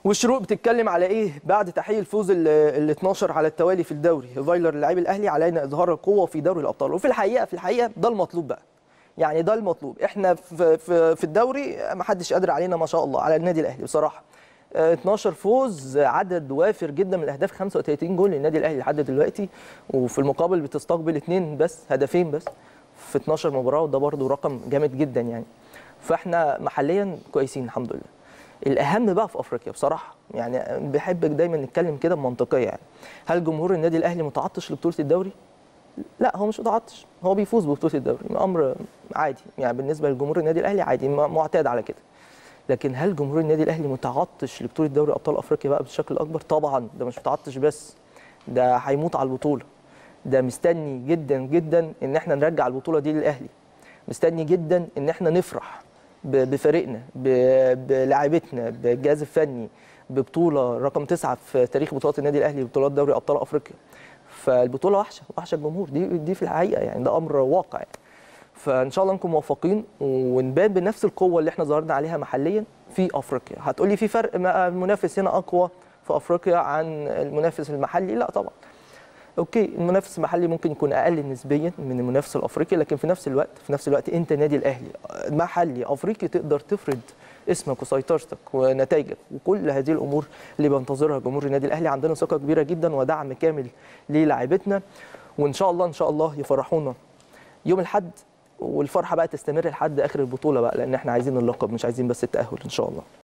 والشروق بتتكلم على ايه بعد تحقيق الفوز ال ال 12 على التوالي في الدوري فايلر اللاعب الاهلي علينا اظهار القوه في دوري الابطال وفي الحقيقه في الحقيقه ده المطلوب بقى يعني ده المطلوب احنا في في, في الدوري ما حدش قادر علينا ما شاء الله على النادي الاهلي بصراحه آه، 12 فوز عدد وافر جدا من الاهداف 35 جول للنادي الاهلي لحد دلوقتي وفي المقابل بتستقبل اثنين بس هدفين بس في 12 مباراه وده برده رقم جامد جدا يعني فاحنا محليا كويسين الحمد لله الاهم بقى في افريقيا بصراحه يعني بحب دايما نتكلم كده بمنطقيه يعني هل جمهور النادي الاهلي متعطش لبطوله الدوري لا هو مش متعطش هو بيفوز ببطوله الدوري امر عادي يعني بالنسبه لجمهور النادي الاهلي عادي م- معتاد على كده لكن هل جمهور النادي الاهلي متعطش لبطوله دوري ابطال افريقيا بقى بشكل اكبر طبعا ده مش متعطش بس ده هيموت على البطوله ده مستني جدا جدا ان احنا نرجع البطوله دي للاهلي مستني جدا ان احنا نفرح ب- بفريقنا ب- بلاعيبتنا بالجهاز الفني ببطوله رقم تسعه في تاريخ بطولات النادي الاهلي بطولات دوري ابطال افريقيا فالبطوله وحشه وحشه الجمهور دي دي في الحقيقه يعني ده امر واقع يعني. فان شاء الله نكون موفقين ونبان بنفس القوه اللي احنا ظهرنا عليها محليا في افريقيا هتقولي في فرق ما المنافس هنا اقوى في افريقيا عن المنافس المحلي لا طبعا اوكي المنافس المحلي ممكن يكون اقل نسبيا من المنافس الافريقي لكن في نفس الوقت في نفس الوقت انت نادي الاهلي محلي افريقي تقدر تفرض اسمك وسيطرتك ونتائجك وكل هذه الامور اللي بينتظرها جمهور النادي الاهلي عندنا ثقه كبيره جدا ودعم كامل للاعيبتنا وان شاء الله ان شاء الله يفرحونا يوم الاحد والفرحه بقى تستمر لحد اخر البطوله بقى لان احنا عايزين اللقب مش عايزين بس التاهل ان شاء الله